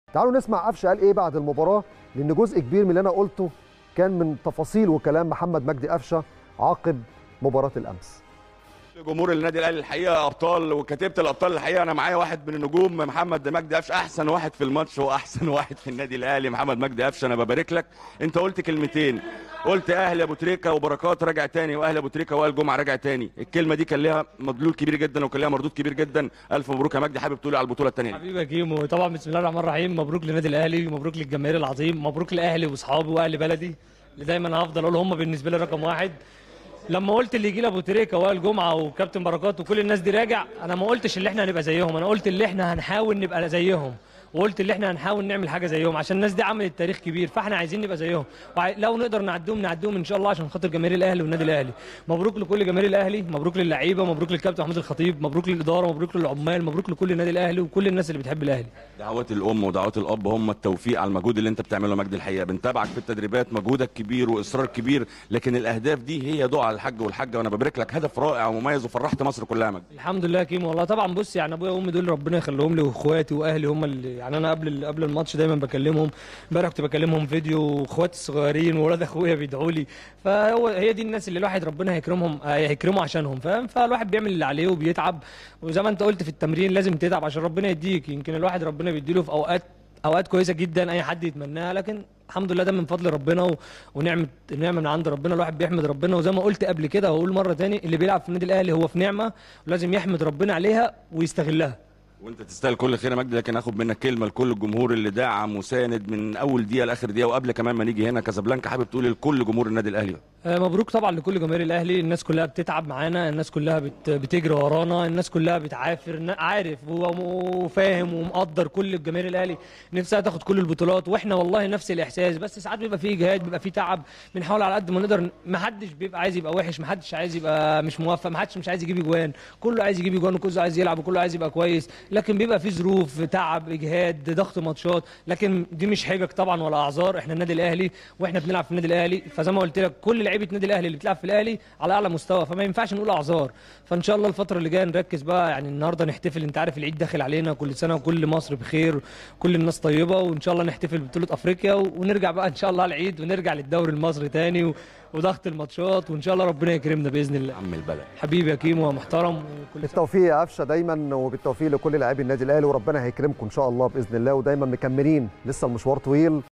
تعالوا نسمع قفشه قال ايه بعد المباراه لان جزء كبير من اللي انا قلته كان من تفاصيل وكلام محمد مجدي قفشه عقب مباراه الامس جمهور النادي الاهلي الحقيقه ابطال وكتيبه الابطال الحقيقه انا معايا واحد من النجوم محمد مجدي قفشه احسن واحد في الماتش واحسن واحد في النادي الاهلي محمد مجدي قفشه انا ببارك لك انت قلت كلمتين قلت اهلي ابو تريكه وبركات راجع تاني واهلي ابو تريكه وائل جمعه راجع تاني الكلمه دي كان ليها مدلول كبير جدا وكان ليها مردود كبير جدا الف مبروك يا مجدي حابب تقولي على البطوله الثانيه حبيبي يا كيمو طبعا بسم الله الرحمن الرحيم مبروك للنادي الاهلي مبروك للجماهير العظيم مبروك لاهلي واصحابي واهل بلدي اللي دايما هفضل اقول هم بالنسبه لي رقم واحد لما قلت اللي يجي لي ابو تريكه وائل جمعه وكابتن بركات وكل الناس دي راجع انا ما قلتش اللي احنا هنبقى زيهم انا قلت اللي احنا هنحاول نبقى زيهم وقلت اللي احنا هنحاول نعمل حاجه زيهم عشان الناس دي عملت تاريخ كبير فاحنا عايزين نبقى زيهم لو نقدر نعدهم نعدهم ان شاء الله عشان خاطر جماهير الاهلي والنادي الاهلي مبروك لكل جماهير الاهلي مبروك للعيبه مبروك للكابتن محمود الخطيب مبروك للاداره مبروك للعمال مبروك لكل النادي الاهلي وكل الناس اللي بتحب الاهلي دعوات الام ودعوات الاب هم التوفيق على المجهود اللي انت بتعمله يا مجدي الحقيقه بنتابعك في التدريبات مجهودك كبير واصرار كبير لكن الاهداف دي هي دعاء الحاج والحاجه وانا ببارك لك هدف رائع ومميز وفرحت مصر كلها يا مجدي الحمد لله يا كيمو والله طبعا بص يعني ابويا وامي دول ربنا يخليهم لي واخواتي واهلي هم اللي يعني انا قبل قبل الماتش دايما بكلمهم امبارح كنت بكلمهم فيديو واخواتي الصغيرين واولاد اخويا بيدعوا لي فهو هي دي الناس اللي الواحد ربنا هيكرمهم هيكرمه عشانهم فاهم فالواحد بيعمل اللي عليه وبيتعب وزي ما انت قلت في التمرين لازم تتعب عشان ربنا يديك يمكن الواحد ربنا بيديله في اوقات اوقات كويسه جدا اي حد يتمناها لكن الحمد لله ده من فضل ربنا و... ونعمه نعمه من عند ربنا الواحد بيحمد ربنا وزي ما قلت قبل كده واقول مره تاني اللي بيلعب في النادي الاهلي هو في نعمه ولازم يحمد ربنا عليها ويستغلها وانت تستاهل كل خير يا مجدي لكن اخد منك كلمه لكل الجمهور اللي داعم وساند من اول دقيقه لاخر دقيقه وقبل كمان ما نيجي هنا كازابلانكا حابب تقول لكل جمهور النادي الاهلي آه مبروك طبعا لكل جماهير الاهلي الناس كلها بتتعب معانا الناس كلها بت... بتجري ورانا الناس كلها بتعافر عارف وفاهم ومقدر كل الجماهير الاهلي نفسها تاخد كل البطولات واحنا والله نفس الاحساس بس ساعات بيبقى فيه اجهاد بيبقى فيه تعب بنحاول على قد ما نقدر ما حدش بيبقى عايز يبقى وحش ما حدش عايز يبقى مش موفق ما حدش مش عايز يجيب اجوان كله عايز يجيب اجوان وكله عايز يلعب وكله عايز يبقى كويس لكن بيبقى فيه ظروف تعب اجهاد ضغط ماتشات لكن دي مش حجج طبعا ولا اعذار احنا النادي الاهلي واحنا بنلعب في النادي الاهلي فزي ما قلت لك كل لعيبه النادي الاهلي اللي بتلعب في الاهلي على اعلى مستوى فما ينفعش نقول اعذار فان شاء الله الفتره اللي جايه نركز بقى يعني النهارده نحتفل انت عارف العيد داخل علينا كل سنه وكل مصر بخير كل الناس طيبه وان شاء الله نحتفل ببطوله افريقيا ونرجع بقى ان شاء الله على العيد ونرجع للدوري المصري تاني و... وضغط الماتشات وان شاء الله ربنا يكرمنا باذن الله عم البلد حبيبي يا كيمو يا محترم وكل بالتوفيق يا قفشه دايما وبالتوفيق لكل لاعبي النادي الاهلي وربنا هيكرمكم ان شاء الله باذن الله ودايما مكملين لسه المشوار طويل